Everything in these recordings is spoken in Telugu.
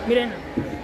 మీరేనా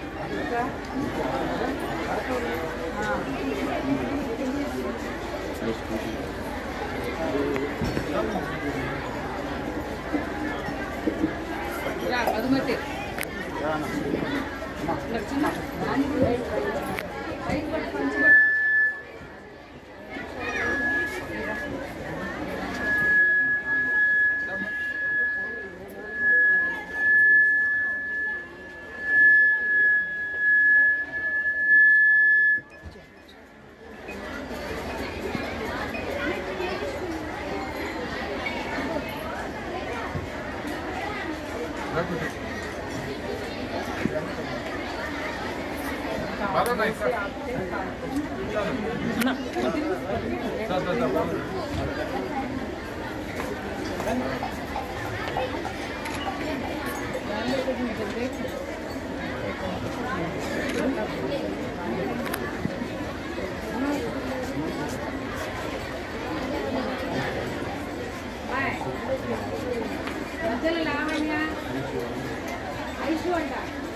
మధ్యలో లావణ్య ఐషు అంట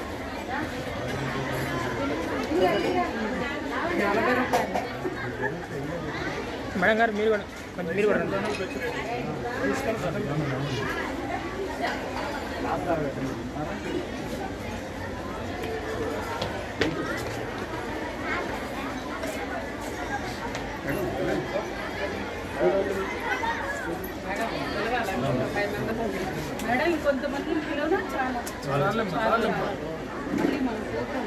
మేడం గారు మీరు కూడా కొంచెం మీరు కూడా రండి. మేడం ఇంకొంతమంది పిలవనా చాలా మళ్ళీ మనం పోతాం.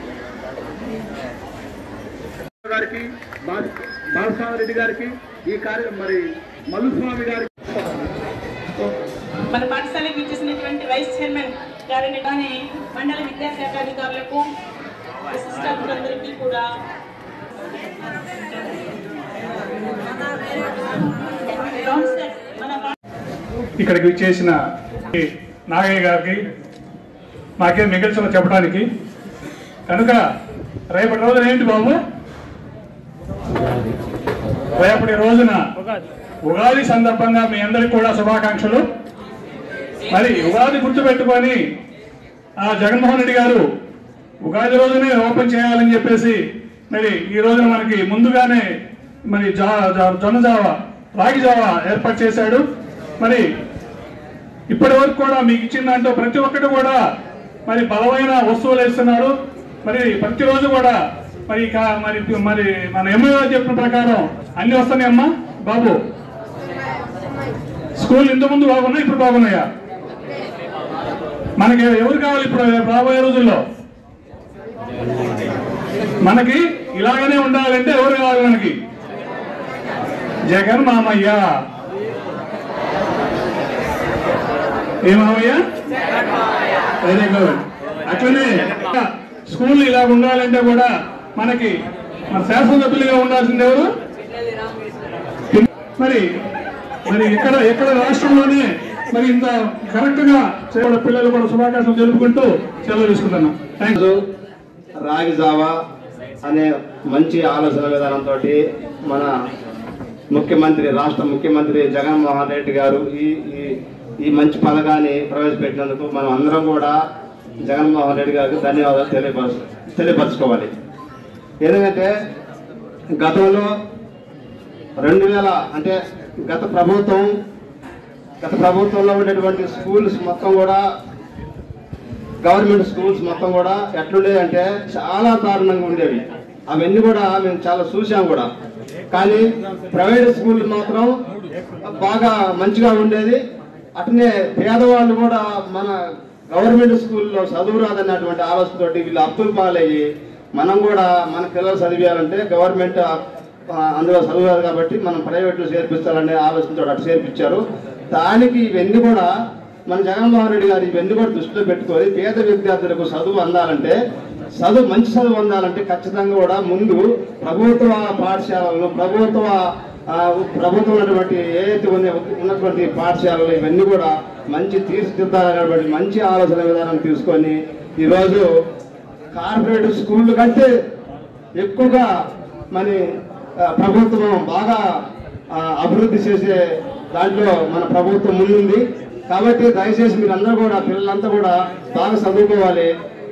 గారికి బాలస్వామి రెడ్డి గారికి ఈ కార్య మరి మల్లుస్వామి గారికి మన పాఠశాలకు ఇచ్చేసినటువంటి వైస్ చైర్మన్ గారిని కానీ మండల విద్యాశాఖ అధికారులకు అసిస్టెంట్లందరికీ కూడా కౌన్సిలర్ మన పా- ఇక్కడికి విచ్చేసిన ఈ నాగయ్య గారికి నాకేం మిగిల్చిన చెప్పడానికి కనుక రేపటి రోజున ఏంటి బాబు రేపటి రోజున ఉగాది ఉగాది సందర్భంగా మీ అందరికి కూడా శుభాకాంక్షలు మరి ఉగాది గుర్తుపెట్టుకొని ఆ జగన్మోహన్ రెడ్డి గారు ఉగాది రోజునే ఓపెన్ చేయాలని చెప్పేసి మరి ఈ రోజున మనకి ముందుగానే మరి జా జా- జొన్న జావ రాగి జావ ఏర్పాటు చేశాడు మరి ఇప్పటి వరకు కూడా మీకు ఇచ్చిన దాంట్లో ప్రతి ఒక్కటి కూడా మరి బలమైన వస్తువులు ఇస్తున్నారు మరి ప్రతిరోజు కూడా మరి కా- మరి మరి మన ఎమ్మెల్యే చెప్పిన ప్రకారం అన్ని వస్తున్నాయమ్మా బాబు స్కూల్ ఇంత ముందు బాగున్నాయి ఇప్పుడు బాగున్నాయా మనకి ఎవరు కావాలి ఇప్పుడు రాబోయే రోజుల్లో మనకి ఇలాగనే ఉండాలంటే ఎవరు కావాలి మనకి జగన్ మామయ్య ఏ మామయ్య వెరీ గుడ్ అట్లనే స్కూల్ ఇలా ఉండాలంటే కూడా మనకి మన శాసనసభ్యులుగా ఉండాల్సింది ఎవరు మరి మరి ఇక్కడ ఎక్కడ రాష్ట్రంలోనే మరి ఇంత కరెక్ట్ గా చేయడం పిల్లలు కూడా శుభాకాంక్షలు తెలుపుకుంటూ సెలవు తీసుకుంటున్నాం థ్యాంక్ యూ రాగి జావా అనే మంచి ఆలోచన విధానంతో మన ముఖ్యమంత్రి రాష్ట్ర ముఖ్యమంత్రి జగన్మోహన్ రెడ్డి గారు ఈ ఈ- ఈ మంచి పథకాన్ని ప్రవేశపెట్టినందుకు మనం అందరం కూడా జగన్మోహన్ రెడ్డి గారికి ధన్యవాదాలు తెలియపరచు తెలియపరచుకోవాలి ఎందుకంటే గతంలో రెండు వేల అంటే గత ప్రభుత్వం గత ప్రభుత్వంలో ఉండేటువంటి స్కూల్స్ మొత్తం కూడా గవర్నమెంట్ స్కూల్స్ మొత్తం కూడా ఎట్లుండేవి అంటే చాలా దారుణంగా ఉండేవి అవన్నీ కూడా మేము చాలా చూసాం కూడా కానీ ప్రైవేట్ స్కూల్ మాత్రం బాగా మంచిగా ఉండేది అట్నే పేదవాళ్ళు కూడా మన గవర్నమెంట్ స్కూల్లో చదువు రాదన్నటువంటి ఆలోచనతోటి వీళ్ళు అప్పులు పాలయ్యి మనం కూడా మన పిల్లలు చదివేయాలంటే గవర్నమెంట్ ఆ, అందులో చదువురాదు కాబట్టి మనం ప్రైవేట్లో చేర్పించాలనే ఆలోచనతో అటు చేర్పించారు దానికి ఇవన్నీ కూడా మన జగన్మోహన్ రెడ్డి గారు ఇవన్నీ కూడా దృష్టిలో పెట్టుకొని పేద విద్యార్థులకు చదువు అందాలంటే చదువు మంచి చదువు అందాలంటే ఖచ్చితంగా కూడా ముందు ప్రభుత్వ పాఠశాలలు ప్రభుత్వ ఆ, ప్రభుత్వం ఉన్నటువంటి ఏదైతే ఉన్న- ఉన్నటువంటి పాఠశాలలు ఇవన్నీ కూడా మంచి తీర్చిదిద్దాలనేటువంటి మంచి ఆలోచన విధానం తీసుకొని ఈరోజు కార్పొరేట్ స్కూళ్ళు కంటే ఎక్కువగా మన ఆ, ప్రభుత్వం బాగా ఆ, అభివృద్ధి చేసే దాంట్లో మన ప్రభుత్వం ముందుంది కాబట్టి దయచేసి మీరందరూ కూడా పిల్లలంతా కూడా బాగా చదువుకోవాలి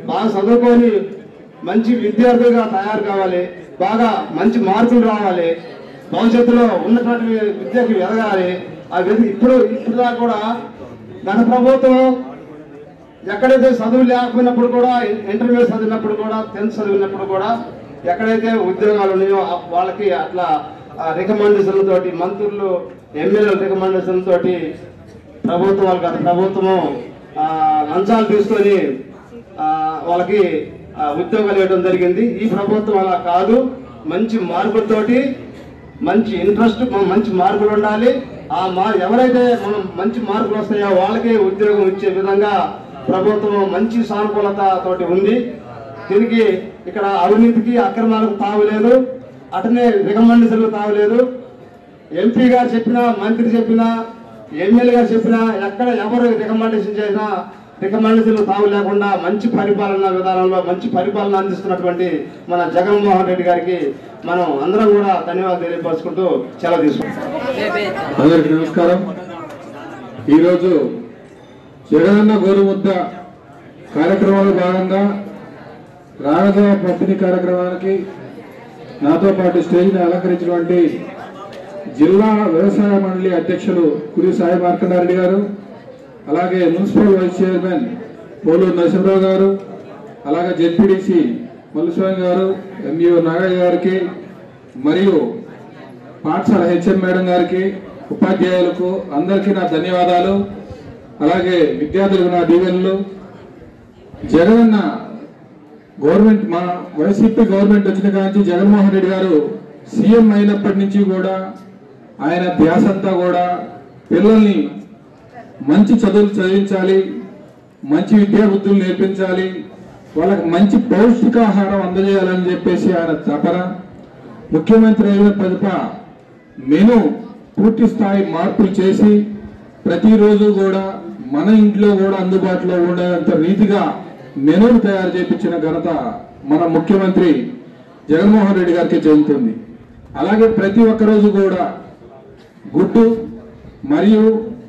బాగా చదువుకొని మంచి విద్యార్థిగా తయారు కావాలి బాగా మంచి మార్కులు రావాలి భవిష్యత్తులో ఉన్నటువంటి విద్యకి ఎదగాలి ఆ విద్య ఇప్పుడు ఇప్పుడు దాకా కూడా గత ప్రభుత్వం ఎక్కడైతే చదువు లేకపోయినప్పుడు కూడా ఇంటర్మీడియట్ చదివినప్పుడు కూడా టెన్త్ చదివినప్పుడు కూడా ఎక్కడైతే ఉద్యోగాలు ఉన్నాయో ఆ- వాళ్ళకి అట్లా రికమెండేషన్ తోటి మంత్రులు ఎమ్మెల్యేల రికమెండేషన్ తోటి ప్రభుత్వం వాళ్ళకి గత ప్రభుత్వము ఆ, లంచాలు తీసుకొని ఆ, వాళ్ళకి ఆ, ఉద్యోగాలు ఇవ్వడం జరిగింది ఈ ప్రభుత్వం అలా కాదు మంచి మార్కులతోటి మంచి ఇంట్రెస్ట్ మంచి మార్కులు ఉండాలి ఆ మా ఎవరైతే మనం మంచి మార్కులు వస్తాయో వాళ్ళకే ఉద్యోగం ఇచ్చే విధంగా ప్రభుత్వం మంచి సానుకూలత తోటి ఉంది దీనికి ఇక్కడ అవినీతికి అక్రమాలకు తావులేదు అటనే రికమెండేషన్లు తావులేదు ఎంపీ గారు చెప్పినా మంత్రి చెప్పినా ఎమ్మెల్యే గారు చెప్పినా ఎక్కడ ఎవరు రికమెండేషన్ చేసినా రికమెండేషన్లు తావు లేకుండా మంచి పరిపాలన విధానంలో మంచి పరిపాలన అందిస్తున్నటువంటి మన జగన్మోహన్ రెడ్డి గారికి మనం అందరం కూడా ధన్యవాదాలు తెలియపరుచుకుంటూ సెలవు తీసుకుంటాం అందరికి నమస్కారం ఈరోజు జగనన్న గోరుముద్ద కార్యక్రమంలో భాగంగా రాగదేవ పంపిణీ కార్యక్రమానికి నాతో పాటు స్టేజ్ని అలంకరించినటువంటి జిల్లా వ్యవసాయ మండలి అధ్యక్షులు కురి సాయి మార్కండారెడ్డి గారు అలాగే municipal vice chairman Poluru Narasimharao గారు అలాగే జెడ్పీడీసీ మల్లుస్వామి గారు ఎంఈఓ నాగయ్య గారికి మరియు పాఠశాల హెచ్ఎం మేడం గారికి ఉపాధ్యాయులకు అందరికీ నా ధన్యవాదాలు అలాగే విద్యార్థులకు నా దీవెనలు జగనన్న గవర్నమెంట్ మా వైసీపీ గవర్నమెంట్ వచ్చిన కాంచి జగన్మోహన్ రెడ్డి గారు సీఎం అయినప్పటి నుంచి కూడా ఆయన ధ్యాస అంతా కూడా పిల్లల్ని మంచి చదువులు చదివించాలి మంచి విద్యా బుద్ధులు నేర్పించాలి వాళ్ళకి మంచి పౌష్టికాహారం అందజేయాలని చెప్పేసి ఆయన తపన ముఖ్యమంత్రి అయిన పిదప మెను పూర్తి స్థాయి మార్పులు చేసి ప్రతిరోజు కూడా మన ఇంట్లో కూడా అందుబాటులో ఉండేంత రీతిగా మెనూను తయారు చేపించిన ఘనత మన ముఖ్యమంత్రి జగన్మోహన్ రెడ్డి గారికి చెందుతుంది అలాగే ప్రతి ఒక్క రోజు కూడా గుడ్డు మరియు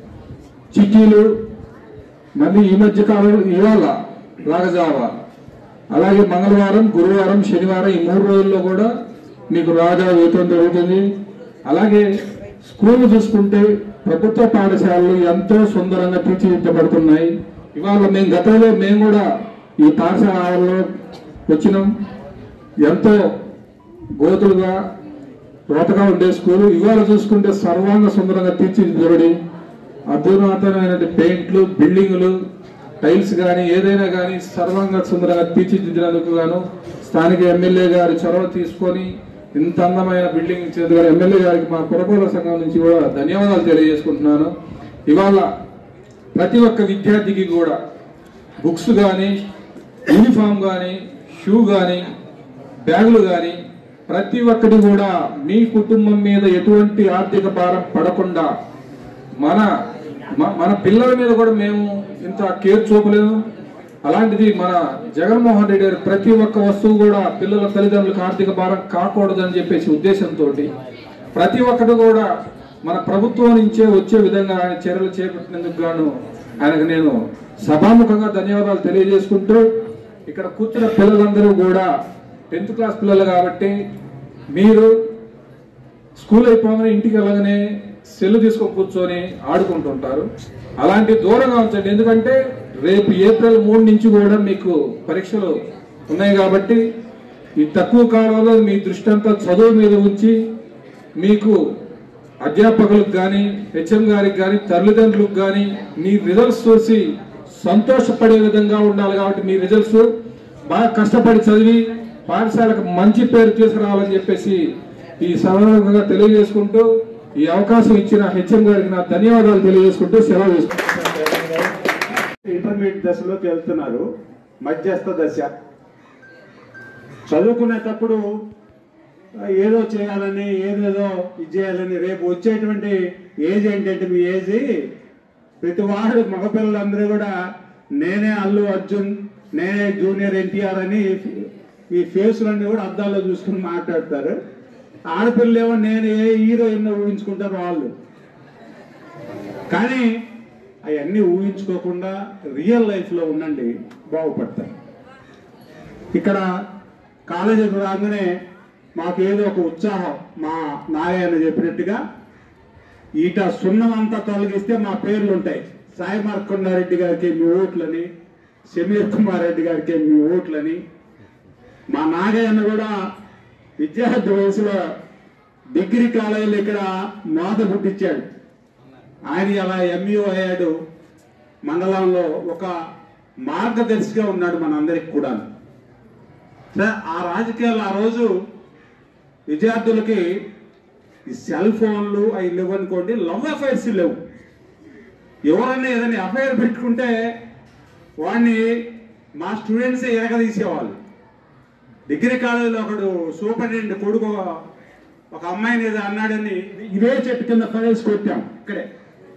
చిక్కీలు మళ్ళీ ఈ మధ్య కాలం ఇవాళ రాగజావా అలాగే మంగళవారం గురువారం శనివారం ఈ మూడు రోజుల్లో కూడా మీకు రాజా వేయటం జరుగుతుంది అలాగే స్కూల్ చూసుకుంటే ప్రభుత్వ పాఠశాలలు ఎంతో సుందరంగా తీర్చిదిద్దబడుతున్నాయి ఇవాళ మేము గతంలో మేము కూడా ఈ పాఠశాల ఆవరణలో వచ్చినాం ఎంతో గోతులుగా రోతగా ఉండే స్కూలు ఇవాళ చూసుకుంటే సర్వాంగ సుందరంగా తీర్చిదిద్దబడి అధునాతనమైన పెయింట్లు బిల్డింగులు టైల్స్ కానీ ఏదైనా కానీ సర్వంగా సుందరంగా తీర్చిదిద్దినందుకు గాను స్థానిక ఎమ్మెల్యే గారి చొరవ తీసుకొని ఇంత అందమైన బిల్డింగ్ ఇచ్చినందుకు గాను ఎమ్మెల్యే గారికి మా పురపాలక సంఘం నుంచి కూడా ధన్యవాదాలు తెలియజేసుకుంటున్నాను ఇవాళ ప్రతి ఒక్క విద్యార్థికి కూడా బుక్స్ కానీ యూనిఫామ్ కానీ షూ కానీ బ్యాగులు కానీ ప్రతి ఒక్కటి కూడా మీ కుటుంబం మీద ఎటువంటి ఆర్థిక భారం పడకుండా మన మ- మన పిల్లల మీద కూడా మేము ఇంత కేర్ చూపలేదు అలాంటిది మన జగన్మోహన్ రెడ్డి గారు ప్రతి ఒక్క వస్తువు కూడా పిల్లల తల్లిదండ్రులకు ఆర్థిక భారం కాకూడదని చెప్పేసి ఉద్దేశంతో ప్రతి ఒక్కటి కూడా మన ప్రభుత్వం నుంచే వచ్చే విధంగా ఆయన చర్యలు చేపట్టినందుకు గాను ఆయనకు నేను సభాముఖంగా ధన్యవాదాలు తెలియజేసుకుంటూ ఇక్కడ కూర్చున్న పిల్లలందరూ కూడా టెన్త్ క్లాస్ పిల్లలు కాబట్టి మీరు స్కూల్ అయిపోగానే ఇంటికి వెళ్ళగానే సెల్ తీసుకొని కూర్చొని ఆడుకుంటుంటారు అలాంటి దూరంగా ఉంచండి ఎందుకంటే రేపు ఏప్రిల్ మూడు నుంచి కూడా మీకు పరీక్షలు ఉన్నాయి కాబట్టి ఈ తక్కువ కాలంలో మీ దృష్టి అంతా చదువు మీద ఉంచి మీకు అధ్యాపకులకు కానీ హెచ్ఎం గారికి కానీ తల్లిదండ్రులకు కానీ మీ రిజల్ట్స్ చూసి సంతోషపడే విధంగా ఉండాలి కాబట్టి మీ రిజల్ట్స్ బాగా కష్టపడి చదివి పాఠశాలకు మంచి పేరు తీసుకురావాలని చెప్పేసి ఈ సభగా తెలియజేసుకుంటూ ఈ అవకాశం ఇచ్చిన హెచ్ఎం గారికి నా ధన్యవాదాలు తెలియజేసుకుంటూ సెలవు తీసుకుంటాను ఇంటర్మీడియట్ దశలోకి వెళ్తున్నారు మధ్యస్థ దశ చదువుకునేటప్పుడు ఆ, ఏదో చేయాలని ఏదేదో ఇది చేయాలని రేపు వచ్చేటువంటి ఏజ్ ఏంటంటే మీ ఏజ్ ప్రతి వాడు మగపిల్లలందరూ కూడా నేనే అల్లు అర్జున్ నేనే జూనియర్ ఎన్టీఆర్ అని ఈ ఫేసులన్నీ కూడా అద్దాల్లో చూసుకుని మాట్లాడతారు ఆడపిల్లలేమో నేను ఏ హీరోయిన్ ఊహించుకుంటారు వాళ్ళు కానీ అవన్నీ ఊహించుకోకుండా రియల్ లైఫ్లో ఉండండి బాగుపడతారు ఇక్కడ కాలేజీకి రాగానే మాకు ఏదో ఒక ఉత్సాహం మా నారాయణ చెప్పినట్టుగా ఈట సున్నమంతా తొలగిస్తే మా పేర్లు ఉంటాయి సాయి మార్కొండారెడ్డి గారికి మీ ఓట్లని సమీర్ కుమార్ రెడ్డి గారికి మీ ఓట్లని మా నాగయ్యన్న కూడా విద్యార్థి వయసులో డిగ్రీ కాలేజీలో ఇక్కడ మోత పుట్టించాడు ఆయన అలా ఎంఈఓ అయ్యాడు మండలంలో ఒక మార్గదర్శిగా ఉన్నాడు మనందరికి కూడా సరే ఆ రాజకీయాలు ఆ రోజు విద్యార్థులకి ఈ సెల్ ఫోన్లు అవి లేవు అనుకోండి లవ్ అఫైర్స్ లేవు ఎవరైనా ఏదైనా అఫైర్ పెట్టుకుంటే వాడిని మా స్టూడెంట్సే ఎరగదీసేవాళ్ళు డిగ్రీ కాలేజీలో ఒకడు సూపరింటెండెంట్ కొడుకు ఒక అమ్మాయిని ఏదో అన్నాడని ఇదే చెట్టు కింద ఫైల్స్ కొట్టాం ఇక్కడే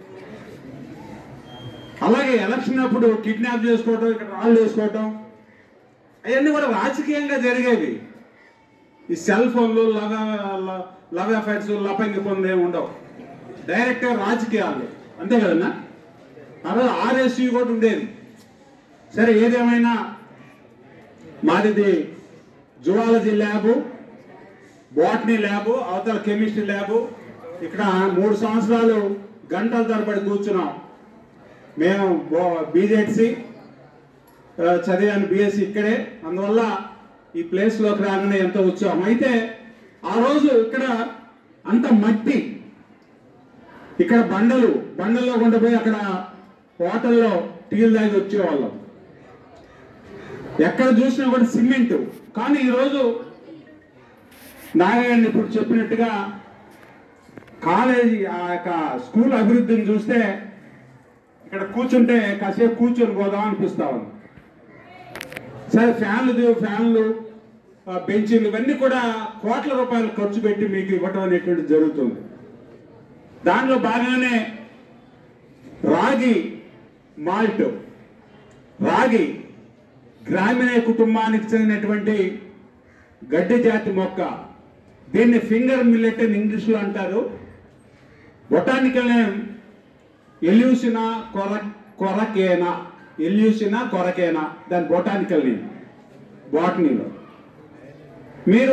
అలాగే ఎలక్షన్ అప్పుడు కిడ్నాప్ చేసుకోవటం ఇక్కడ రాళ్ళు వేసుకోవటం అవన్నీ కూడా రాజకీయంగా జరిగేవి ఈ సెల్ ఫోన్లు లవ్ లవ్ అఫైర్స్ లపంగి పనులు ఏమి ఉండవు డైరెక్ట్ రాజకీయాలు అంతే కదన్నా ఆ రోజు ఆర్ఎస్యూ కూడా ఉండేది సరే ఏదేమైనా మాదిది జువాలజీ ల్యాబు బాటనీ ల్యాబు అవతల కెమిస్ట్రీ ల్యాబు ఇక్కడ మూడు సంవత్సరాలు గంటల తరబడి కూర్చున్నాం మేము బీజెడ్సి చదివాను బీఎస్సీ ఇక్కడే అందువల్ల ఈ ప్లేస్లోకి రాగానే ఎంతో ఉత్సాహం అయితే ఆ రోజు ఇక్కడ అంత మట్టి ఇక్కడ బండలు బండల్లో కొండపోయి అక్కడ హోటల్లో టీలు తాగి వచ్చేవాళ్ళం ఎక్కడ చూసినా కూడా సిమెంట్ కానీ ఈరోజు నారాయణ ఇప్పుడు చెప్పినట్టుగా కాలేజీ ఆ యొక్క స్కూల్ అభివృద్ధిని చూస్తే ఇక్కడ కూర్చుంటే కాసేపు కూర్చొని పోదాం అనిపిస్తా ఉంది సరే ఫ్యాన్లు ది- ఫ్యాన్లు ఆ, బెంచీలు ఇవన్నీ కూడా కోట్ల రూపాయలు ఖర్చు పెట్టి మీకు ఇవ్వటం అనేటువంటిది జరుగుతుంది దానిలో భాగంగానే రాగి మాల్ట్ రాగి గ్రామీణ కుటుంబానికి చెందినటువంటి గడ్డి జాతి మొక్క దీన్ని ఫింగర్ మిల్లెట్ అని ఇంగ్లీష్లో అంటారు బొటానికల్ నేమ్ ఎల్యూసినా కొర కొరకేనా ఎల్యూసినా కొరకేనా దాని బొటానికల్ నేమ్ బాటనీలో మీరు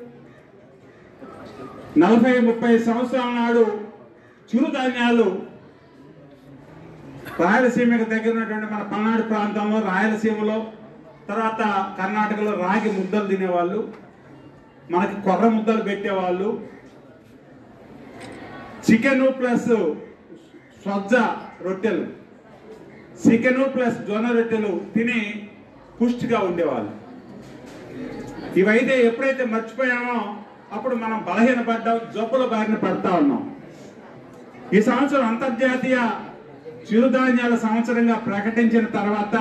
నలభై ముప్పై సంవత్సరాల నాడు చిరుధాన్యాలు రాయలసీమకు దగ్గర ఉన్నటువంటి మన పల్నాడు ప్రాంతంలో రాయలసీమలో తర్వాత కర్ణాటకలో రాగి ముద్దలు తినేవాళ్ళు మనకి కొర్ర ముద్దలు పెట్టేవాళ్ళు చికెన్ ప్లస్ సజ్జ రొట్టెలు చికెన్ ప్లస్ జొన్న రొట్టెలు తిని పుష్టిగా ఉండేవాళ్ళు ఇవైతే ఎప్పుడైతే మర్చిపోయామో అప్పుడు మనం బలహీనపడ్డాం జబ్బుల బారిన పడతా ఉన్నాం ఈ సంవత్సరం అంతర్జాతీయ చిరుధాన్యాల సంవత్సరంగా ప్రకటించిన తర్వాత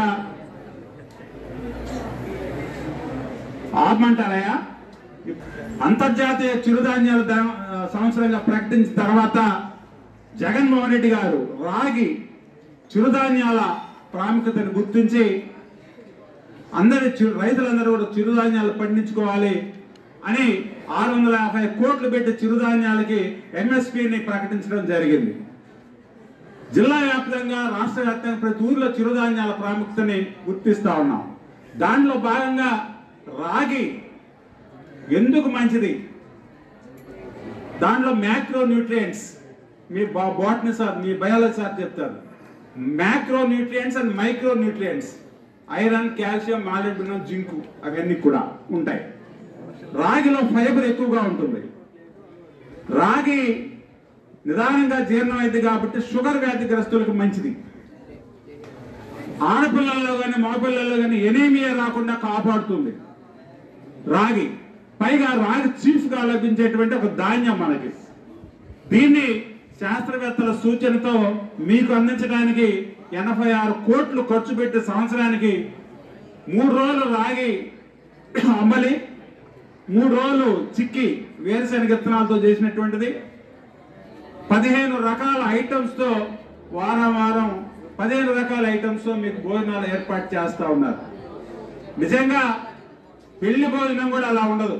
ఆపమంటారయ్యా అంతర్జాతీయ చిరుధాన్యాల దా- సంవత్సరంగా ప్రకటించిన తర్వాత జగన్మోహన్ రెడ్డి గారు రాగి చిరుధాన్యాల ప్రాముఖ్యతను గుర్తించి అందరి చి- రైతులందరూ కూడా చిరుధాన్యాలు పండించుకోవాలి అని ఆరు వందల యాభై కోట్లు పెట్టి చిరుధాన్యాలకి ఎంఎస్పిని ప్రకటించడం జరిగింది జిల్లా వ్యాప్తంగా రాష్ట్ర వ్యాప్తంగా ప్రతి ఊర్లో చిరుధాన్యాల ప్రాముఖ్యతని గుర్తిస్తా ఉన్నాం దానిలో భాగంగా రాగి ఎందుకు మంచిది దాంట్లో మ్యాక్రో న్యూట్రియంట్స్ మీ బాటనీ సార్ మీ బయాలజీ సార్ చెప్తారు macro nutrients and micro nutrients iron calcium molybdenum zinc అవన్నీ కూడా ఉంటాయి రాగిలో ఫైబర్ ఎక్కువగా ఉంటుంది రాగి నిదానంగా జీర్ణం అయింది కాబట్టి షుగర్ వ్యాధిగ్రస్తులకు మంచిది ఆడపిల్లల్లో కానీ మగపిల్లల్లో కానీ ఎనీమియా రాకుండా కాపాడుతుంది రాగి పైగా రాగి చీఫ్ గా లభించేటువంటి ఒక ధాన్యం మనకి దీన్ని శాస్త్రవేత్తల సూచనతో మీకు అందించడానికి ఎనభై ఆరు కోట్లు ఖర్చు పెట్టి సంవత్సరానికి మూడు రోజులు రాగి అమ్మలి మూడు రోజులు చిక్కి వేరుశనగ విత్తనాలతో చేసినటువంటిది పదిహేను రకాల ఐటమ్స్ తో వారం వారం పదిహేను రకాల ఐటమ్స్ తో మీకు భోజనాలు ఏర్పాటు చేస్తా ఉన్నారు నిజంగా పెళ్లి భోజనం కూడా అలా ఉండదు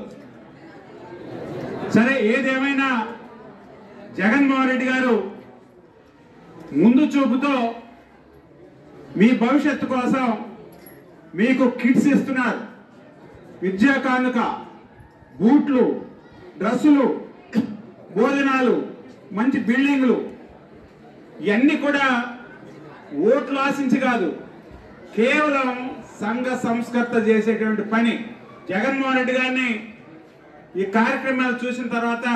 సరే ఏదేమైనా జగన్మోహన్ రెడ్డి గారు ముందు చూపుతో మీ భవిష్యత్తు కోసం మీకు కిట్స్ ఇస్తున్నారు విద్యా కానుక బూట్లు డ్రెస్సులు భోజనాలు మంచి బిల్డింగ్లు ఇవన్నీ కూడా ఓట్లు ఆశించి కాదు కేవలం సంఘ సంస్కర్త చేసేటువంటి పని జగన్మోహన్ రెడ్డి గారిని ఈ కార్యక్రమాలు చూసిన తర్వాత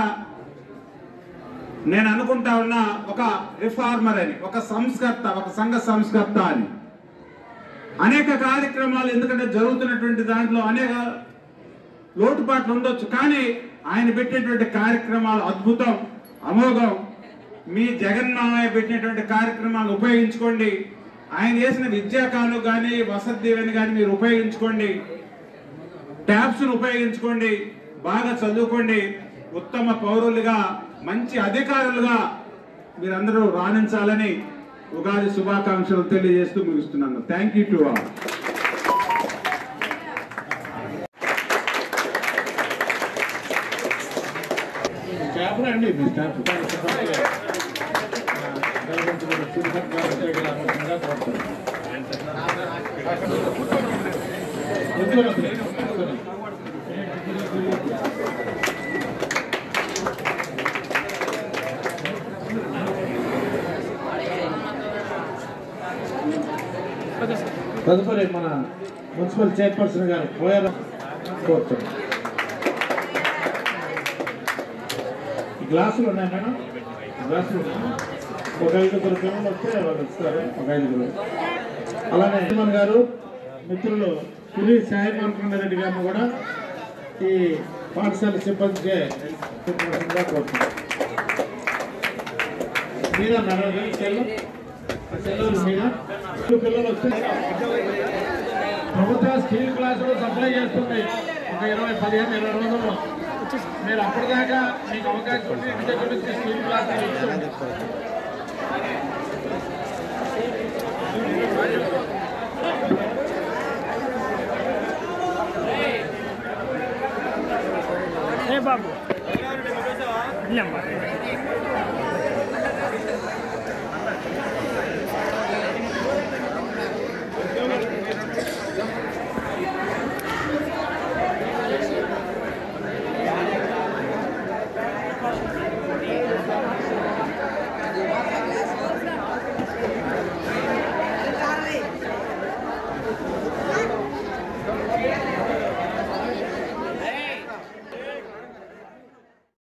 నేను అనుకుంటా ఉన్నా ఒక రిఫార్మర్ అని ఒక సంస్కర్త ఒక సంఘ సంస్కర్త అని అనేక కార్యక్రమాలు ఎందుకంటే జరుగుతున్నటువంటి దాంట్లో అనేక లోటుపాట్లు ఉండొచ్చు కానీ ఆయన పెట్టినటువంటి కార్యక్రమాలు అద్భుతం అమోఘం మీ జగన్మామయ్య పెట్టినటువంటి కార్యక్రమాలు ఉపయోగించుకోండి ఆయన చేసిన విద్యా కాను కానీ వసతి దీవెని కానీ మీరు ఉపయోగించుకోండి ట్యాబ్స్ను ఉపయోగించుకోండి బాగా చదువుకోండి ఉత్తమ పౌరులుగా మంచి అధికారులుగా మీరందరూ రాణించాలని ఉగాది శుభాకాంక్షలు తెలియజేస్తూ ముగిస్తున్నాను థ్యాంక్ యూ టు ఆల్ తదుపరి మన మున్సిపల్ చైర్పర్సన్ గారు పోయారు కోరుతున్నాం ఈ గ్లాసులు ఉన్నాయి మేడం గ్లాసులు ఉన్నాయి. ఒక ఐదుగురు పిల్లలు వస్తే వాళ్ళు ఇస్తారు ఒక ఐదుగురు అలానే హనుమాన్ గారు మిత్రులు పులి సాయి మార్కండ రెడ్డి గారిని కూడా ఈ పాఠశాల సిబ్బందికే చెప్పవలసిందిగా కోరుతున్నాం మీద మేడం సెల్లు సెల్లు మీద పిల్లలు వస్తే ప్రభుత్వం స్టీల్ గ్లాసులు సప్లై చేస్తుంది ఒక ఇరవై పదిహేను ఇరవై రోజుల్లో మీరు అప్పటిదాకా మీకు అవకాశం ఉంటే ఇంటి దగ్గర నుంచి స్టీల్ గ్లాసులు ఇస్తుంది ఏ బాబు ఇల్లమ్మా